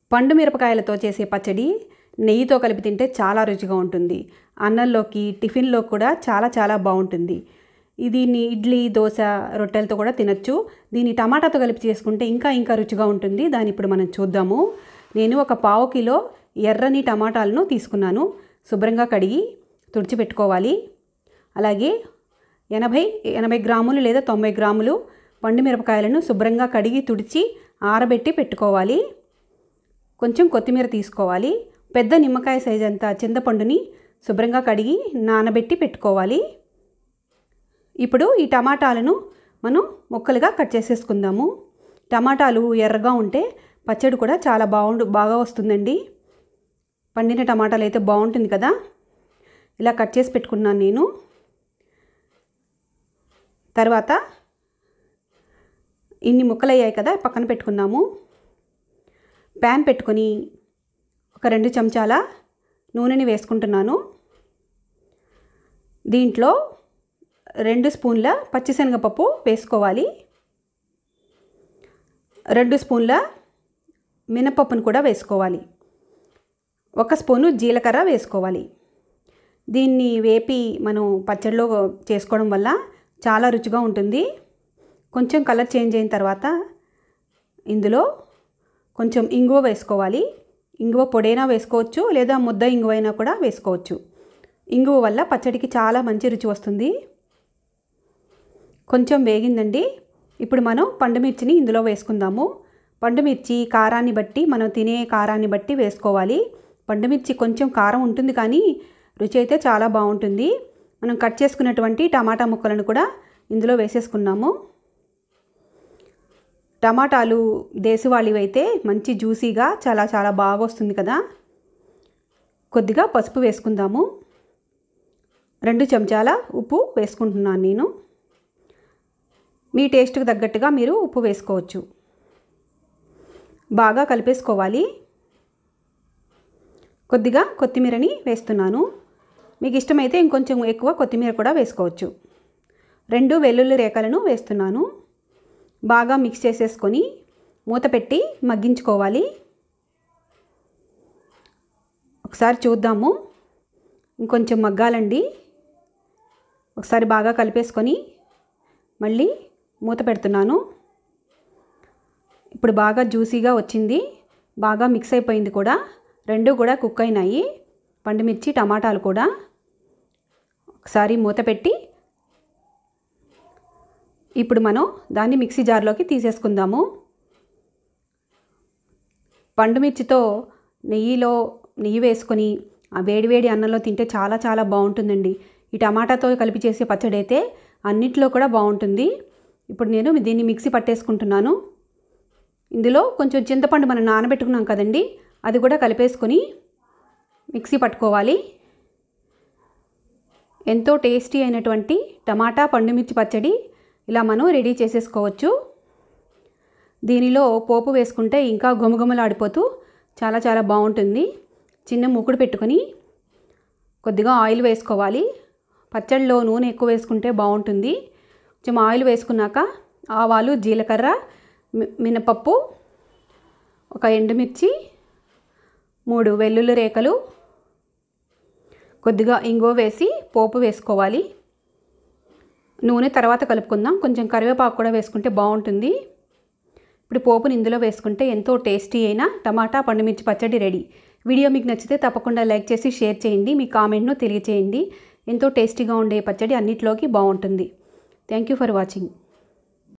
పండు మిరపకాయలతో చేసే పచ్చడి నెయ్యితో కలిపి తింటే చాలా రుచిగా ఉంటుంది అన్నంలోకి టిఫిన్లో కూడా చాలా చాలా బాగుంటుంది దీన్ని ఇడ్లీ దోశ రొట్టెలతో కూడా తినచ్చు దీన్ని టమాటాతో కలిపి చేసుకుంటే ఇంకా ఇంకా రుచిగా ఉంటుంది దాన్ని ఇప్పుడు మనం చూద్దాము నేను ఒక పావు కిలో ఎర్రని టమాటాలను తీసుకున్నాను శుభ్రంగా కడిగి తుడిచిపెట్టుకోవాలి అలాగే ఎనభై ఎనభై గ్రాములు లేదా తొంభై గ్రాములు పండు మిరపకాయలను శుభ్రంగా కడిగి తుడిచి ఆరబెట్టి పెట్టుకోవాలి కొంచెం కొత్తిమీర తీసుకోవాలి పెద్ద నిమ్మకాయ సైజ్ అంత చింతపండుని శుభ్రంగా కడిగి నానబెట్టి పెట్టుకోవాలి ఇప్పుడు ఈ టమాటాలను మనం ముక్కలుగా కట్ చేసేసుకుందాము టమాటాలు ఎర్రగా ఉంటే పచ్చడి కూడా చాలా బాగుండు బాగా వస్తుందండి పండిన టమాటాలు అయితే బాగుంటుంది కదా ఇలా కట్ చేసి పెట్టుకున్నాను నేను తర్వాత ఇన్ని ముక్కలు అయ్యాయి కదా పక్కన పెట్టుకుందాము ప్యాన్ పెట్టుకొని ఒక రెండు చెంచాల నూనెని వేసుకుంటున్నాను దీంట్లో రెండు స్పూన్ల పచ్చిశనగపప్పు వేసుకోవాలి రెండు స్పూన్ల మినపప్పును కూడా వేసుకోవాలి ఒక స్పూను జీలకర్ర వేసుకోవాలి దీన్ని వేపి మనం పచ్చడిలో చేసుకోవడం వల్ల చాలా రుచిగా ఉంటుంది కొంచెం కలర్ చేంజ్ అయిన తర్వాత ఇందులో కొంచెం ఇంగువ వేసుకోవాలి ఇంగువ పొడైనా వేసుకోవచ్చు లేదా ముద్ద ఇంగువ అయినా కూడా వేసుకోవచ్చు ఇంగువ వల్ల పచ్చడికి చాలా మంచి రుచి వస్తుంది కొంచెం వేగిందండి ఇప్పుడు మనం పండుమిర్చిని ఇందులో వేసుకుందాము పండుమిర్చి కారాన్ని బట్టి మనం తినే కారాన్ని బట్టి వేసుకోవాలి పండుమిర్చి కొంచెం కారం ఉంటుంది కానీ రుచి అయితే చాలా బాగుంటుంది మనం కట్ చేసుకున్నటువంటి టమాటా ముక్కలను కూడా ఇందులో వేసేసుకున్నాము టమాటాలు దేశవాళివి అయితే మంచి జ్యూసీగా చాలా చాలా బాగా వస్తుంది కదా కొద్దిగా పసుపు వేసుకుందాము రెండు చెంచాల ఉప్పు వేసుకుంటున్నాను నేను మీ టేస్ట్కి తగ్గట్టుగా మీరు ఉప్పు వేసుకోవచ్చు బాగా కలిపేసుకోవాలి కొద్దిగా కొత్తిమీరని వేస్తున్నాను మీకు ఇష్టమైతే ఇంకొంచెం ఎక్కువ కొత్తిమీర కూడా వేసుకోవచ్చు రెండు వెల్లుల్లి రేఖలను వేస్తున్నాను బాగా మిక్స్ చేసేసుకొని మూత పెట్టి మగ్గించుకోవాలి ఒకసారి చూద్దాము ఇంకొంచెం మగ్గాలండి ఒకసారి బాగా కలిపేసుకొని మళ్ళీ మూత పెడుతున్నాను ఇప్పుడు బాగా జ్యూసీగా వచ్చింది బాగా మిక్స్ అయిపోయింది కూడా రెండు కూడా కుక్ అయినాయి పండుమిర్చి టమాటాలు కూడా ఒకసారి మూత పెట్టి ఇప్పుడు మనం దాన్ని మిక్సీ జార్లోకి తీసేసుకుందాము పండుమిర్చితో నెయ్యిలో నెయ్యి వేసుకొని ఆ వేడివేడి అన్నంలో తింటే చాలా చాలా బాగుంటుందండి ఈ టమాటాతో కలిపి చేసే పచ్చడి అయితే అన్నిట్లో కూడా బాగుంటుంది ఇప్పుడు నేను దీన్ని మిక్సీ పట్టేసుకుంటున్నాను ఇందులో కొంచెం చింతపండు మనం నానబెట్టుకున్నాం కదండి అది కూడా కలిపేసుకొని మిక్సీ పట్టుకోవాలి ఎంతో టేస్టీ అయినటువంటి టమాటా పండుమిర్చి పచ్చడి ఇలా మనం రెడీ చేసేసుకోవచ్చు దీనిలో పోపు వేసుకుంటే ఇంకా గుమగుమలాడిపోతూ చాలా చాలా బాగుంటుంది చిన్న మూకుడు పెట్టుకొని కొద్దిగా ఆయిల్ వేసుకోవాలి పచ్చడిలో నూనె ఎక్కువ వేసుకుంటే బాగుంటుంది కొంచెం ఆయిల్ వేసుకున్నాక ఆవాలు జీలకర్ర మినపప్పు ఒక ఎండుమిర్చి మూడు వెల్లుల్లి రేఖలు కొద్దిగా ఇంగువ వేసి పోపు వేసుకోవాలి నూనె తర్వాత కలుపుకుందాం కొంచెం కరివేపాకు కూడా వేసుకుంటే బాగుంటుంది ఇప్పుడు పోపుని ఇందులో వేసుకుంటే ఎంతో టేస్టీ అయిన టమాటా పండుమిర్చి పచ్చడి రెడీ వీడియో మీకు నచ్చితే తప్పకుండా లైక్ చేసి షేర్ చేయండి మీ కామెంట్ను తెలియచేయండి ఎంతో టేస్టీగా ఉండే పచ్చడి అన్నిట్లోకి బాగుంటుంది థ్యాంక్ యూ ఫర్ వాచింగ్